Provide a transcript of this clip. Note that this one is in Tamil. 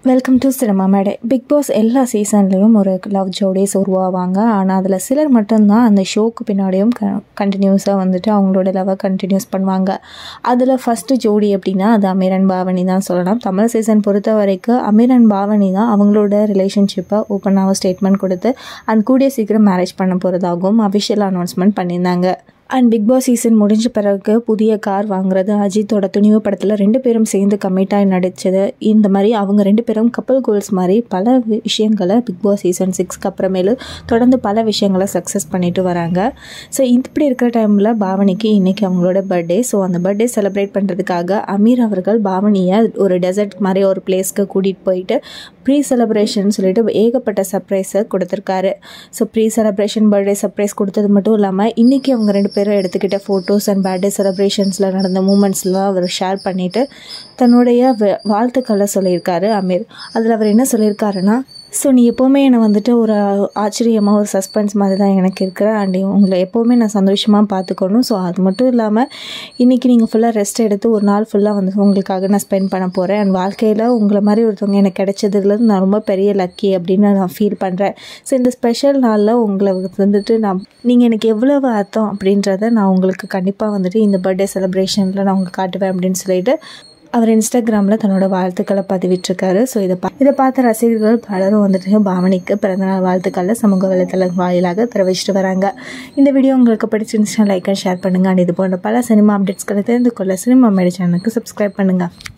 வெல்கம் டு சினிமா மேடை பிக் பாஸ் எல்லா சீசன்லேயும் ஒரு லவ் ஜோடிஸ் உருவாவாங்க ஆனால் அதில் சிலர் மட்டும்தான் அந்த ஷோக்கு பின்னாடியும் க கண்டினியூஸாக வந்துட்டு அவங்களோட லவ்வை கண்டினியூஸ் பண்ணுவாங்க அதில் ஃபஸ்ட்டு ஜோடி அப்படின்னா அது அமீரன் பாவனி தான் சொல்லலாம் தமிழ் சீசன் பொறுத்த வரைக்கும் அமீரன் பாவனி தான் அவங்களோட ரிலேஷன்ஷிப்பை ஓப்பனாக ஸ்டேட்மெண்ட் கொடுத்து அண்ட் கூடிய சீக்கிரம் மேரேஜ் பண்ண போகிறதாகவும் அஃபிஷியல் அனௌன்ஸ்மெண்ட் பண்ணியிருந்தாங்க அண்ட் பிக் பாஸ் சீசன் முடிஞ்ச பிறகு புதிய கார் வாங்குறது அஜித்தோட துணிவு படத்தில் ரெண்டு பேரும் சேர்ந்து கமிட்டாகி நடித்தது இந்த மாதிரி அவங்க ரெண்டு பேரும் கப்பல் கோல்ஸ் மாதிரி பல விஷயங்களை பிக் பாஸ் சீசன் சிக்ஸ்க்கு அப்புறமேலு தொடர்ந்து பல விஷயங்களை சக்ஸஸ் பண்ணிட்டு வராங்க ஸோ இப்படி இருக்கிற டைமில் பாவனிக்கு இன்றைக்கி அவங்களோட பர்த்டே ஸோ அந்த பர்த்டே செலிப்ரேட் பண்ணுறதுக்காக அமீர் அவர்கள் பாவனியை ஒரு டெசர்ட் மாதிரி ஒரு பிளேஸ்க்கு கூட்டிகிட்டு போயிட்டு ப்ரீ செலிப்ரேஷன் சொல்லிட்டு ஏகப்பட்ட சர்ப்ரைஸை கொடுத்துருக்காரு so pre celebration birthday surprise கொடுத்தது மட்டும் இல்லாமல் இன்றைக்கி அவங்க ரெண்டு பேரும் எடுத்துக்கிட்ட ஃபோட்டோஸ் அண்ட் பர்த்டே செலிப்ரேஷன்ஸில் நடந்த மூமெண்ட்ஸ்லாம் அவர் ஷேர் பண்ணிவிட்டு தன்னுடைய வ- வாழ்த்துக்களை சொல்லியிருக்காரு அமீர் அதில் அவர் என்ன சொல்லியிருக்காருன்னா ஸோ நீ எப்போவுமே என்னை வந்துட்டு ஒரு ஆச்சரியமாக ஒரு சஸ்பென்ஸ் மாதிரி தான் எனக்கு இருக்கிற அண்ட் உங்களை எப்போவுமே நான் சந்தோஷமாக பார்த்துக்கணும் ஸோ அது மட்டும் இல்லாமல் இன்றைக்கி நீங்கள் ஃபுல்லாக ரெஸ்ட் எடுத்து ஒரு நாள் ஃபுல்லாக வந்து உங்களுக்காக நான் ஸ்பெண்ட் பண்ண போகிறேன் அண்ட் வாழ்க்கையில் உங்களை மாதிரி ஒருத்தவங்க எனக்கு கிடைச்சதுலேருந்து நான் ரொம்ப பெரிய லக்கி அப்படின்னு நான் ஃபீல் பண்ணுறேன் ஸோ இந்த ஸ்பெஷல் நாளில் உங்களை வந்துட்டு நான் நீங்கள் எனக்கு எவ்வளவு அர்த்தம் அப்படின்றத நான் உங்களுக்கு கண்டிப்பாக வந்துட்டு இந்த பர்த்டே செலிப்ரேஷனில் நான் உங்களுக்கு காட்டுவேன் அப்படின்னு சொல்லிட்டு அவர் இன்ஸ்டாகிராமில் தன்னோட வாழ்த்துக்களை பதிவிட்டிருக்காரு ஸோ இதை பா இதை பார்த்த ரசிகர்கள் பலரும் வந்துட்டு பாவனிக்கு பிறந்தநாள் வாழ்த்துக்களை சமூக வலைத்தள வாயிலாக தெரிவிச்சிட்டு வராங்க இந்த வீடியோ உங்களுக்கு பிடிச்சிருந்துச்சுன்னா லைக் அண்ட் ஷேர் பண்ணுங்கள் அண்ட் இது போன்ற பல சினிமா அப்டேட்ஸ்களை தெரிந்து கொள்ள சினிமா மேடி சேனலுக்கு சப்ஸ்கிரைப் பண்ணுங்கள்